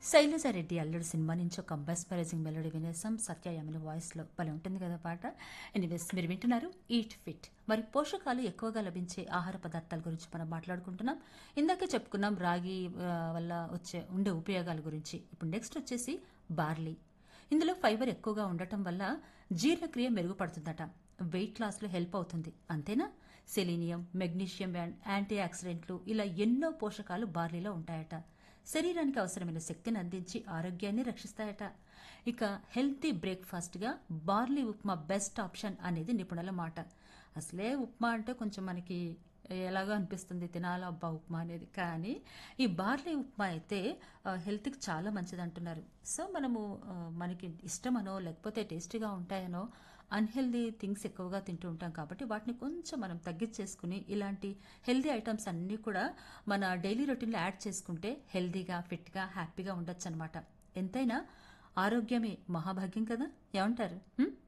శైలజారెడ్డి అల్లుడు సినిమా నుంచి ఒక మెస్పరైజింగ్ మెలోడీ వినేసాం సత్యయామిని వాయిస్లో భలే ఉంటుంది కదా పాట ఎనీవేస్ మీరు వింటున్నారు ఈట్ ఫిట్ మరి పోషకాలు ఎక్కువగా లభించే ఆహార పదార్థాల గురించి మనం మాట్లాడుకుంటున్నాం ఇందాకే చెప్పుకున్నాం రాగి ఆ, వల్ల వచ్చే ఉండే ఉపయోగాల గురించి ఇప్పుడు నెక్స్ట్ వచ్చేసి బార్లీ ఇందులో ఫైబర్ ఎక్కువగా ఉండటం వల్ల జీర్ణక్రియ మెరుగుపడుతుందట వెయిట్ లాస్లో హెల్ప్ అవుతుంది అంతేనా సెలీనియం మెగ్నీషియం అండ్ యాంటీ ఆక్సిడెంట్లు ఇలా ఎన్నో పోషకాలు బార్లీలో ఉంటాయట శరీరానికి అవసరమైన శక్తిని అందించి ఆరోగ్యాన్ని రక్షిస్తాయట ఇక హెల్తీ బ్రేక్ఫాస్ట్గా బార్లీ ఉప్మా బెస్ట్ ఆప్షన్ అనేది నిపుణుల మాట అసలే ఉప్మా అంటే కొంచెం మనకి ఎలాగో అనిపిస్తుంది తినాలా అబ్బా ఉప్మా అనేది కానీ ఈ బార్లీ ఉప్మా అయితే ఆ, హెల్త్కి చాలా మంచిది అంటున్నారు సో మనము ఆ, మనకి ఇష్టమనో లేకపోతే టేస్టీగా ఉంటాయనో అన్హెల్దీ థింగ్స్ ఎక్కువగా తింటూ ఉంటాం కాబట్టి వాటిని కొంచెం మనం తగ్గించేసుకుని ఇలాంటి హెల్దీ ఐటమ్స్ అన్నీ కూడా మన డైలీ రొటీన్లో యాడ్ చేసుకుంటే హెల్దీగా ఫిట్గా హ్యాపీగా ఉండొచ్చు అనమాట ఎంతైనా ఆరోగ్యమే మహాభాగ్యం కదా ఏమంటారు హ్మ్?